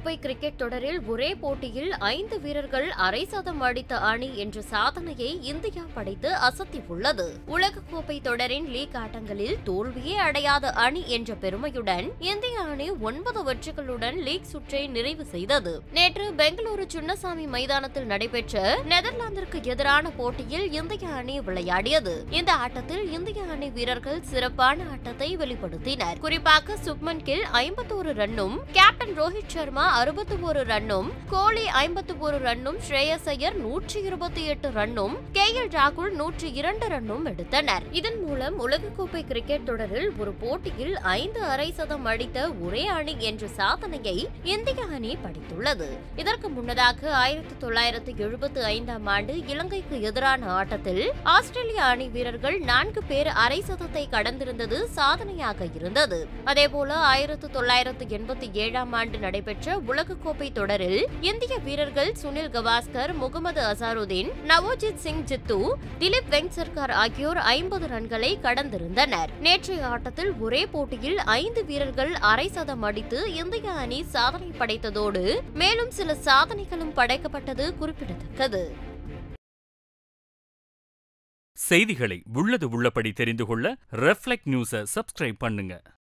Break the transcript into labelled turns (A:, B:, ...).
A: உலகக்கோப்பை கிரிக்கெட் தொடரில் ஒரே போட்டியில் ஐந்து வீரர்கள் அரை சதம் அடித்த அணி என்ற சாதனையை இந்தியா படைத்து அசத்தியுள்ளது உலகக்கோப்பை தொடரின் லீக் ஆட்டங்களில் தோல்வியே அடையாத அணி என்ற பெருமையுடன் இந்திய அணி ஒன்பது வெற்றிகளுடன் லீக் சுற்றை நிறைவு செய்தது நேற்று பெங்களூரு சின்னசாமி மைதானத்தில் நடைபெற்ற நெதர்லாந்திற்கு எதிரான போட்டியில் இந்திய அணி விளையாடியது இந்த ஆட்டத்தில் இந்திய அணி வீரர்கள் சிறப்பான ஆட்டத்தை வெளிப்படுத்தினர் குறிப்பாக சுப்மன் கில் ஐம்பத்தோரு ரன்னும் கேப்டன் ரோஹித் சர்மா அறுபத்தி ஒரு ரன்னும் கோலி ஐம்பத்தி ஒரு ரன்னும் ஸ்ரேயஸ் ஐயர் நூற்றி இருபத்தி எட்டு ரன்னும் கே எல் ராகுல் நூற்றி இரண்டு ரன்னும் எடுத்தனர் இதன் மூலம் உலகக்கோப்பை கிரிக்கெட் தொடரில் ஒரு போட்டியில் ஐந்து அரை சதம் அடித்த ஒரே அணி என்ற சாதனையை இந்திய அணி படைத்துள்ளது இதற்கு முன்னதாக ஆயிரத்தி தொள்ளாயிரத்தி எழுபத்தி ஐந்தாம் ஆண்டு இலங்கைக்கு எதிரான ஆட்டத்தில் ஆஸ்திரேலிய அணி வீரர்கள் நான்கு பேர் அரை சதத்தை கடந்திருந்தது சாதனையாக இருந்தது அதேபோல ஆயிரத்து தொள்ளாயிரத்து எண்பத்தி ஏழாம் ஆண்டு நடைபெற்ற உலகக்கோப்பை தொடரில் இந்திய வீரர்கள் சுனில் கவாஸ்கர் முகமது அசாருதீன் நவோஜித் சிங் ஜித்து திலீப் வெங் சர்கார் ஆகியோர் ஐம்பது ரன்களை கடந்திருந்தனர் நேற்றைய ஆட்டத்தில் ஒரே போட்டியில் ஐந்து வீரர்கள் அரை சதம் அடித்து இந்திய அணி சாதனை படைத்ததோடு மேலும் சில சாதனைகளும் படைக்கப்பட்டது குறிப்பிடத்தக்கது
B: செய்திகளை உள்ளது உள்ளபடி தெரிந்து கொள்ள ரெஃப்ளெக்ட் நியூஸை சப்ஸ்கிரைப் பண்ணுங்க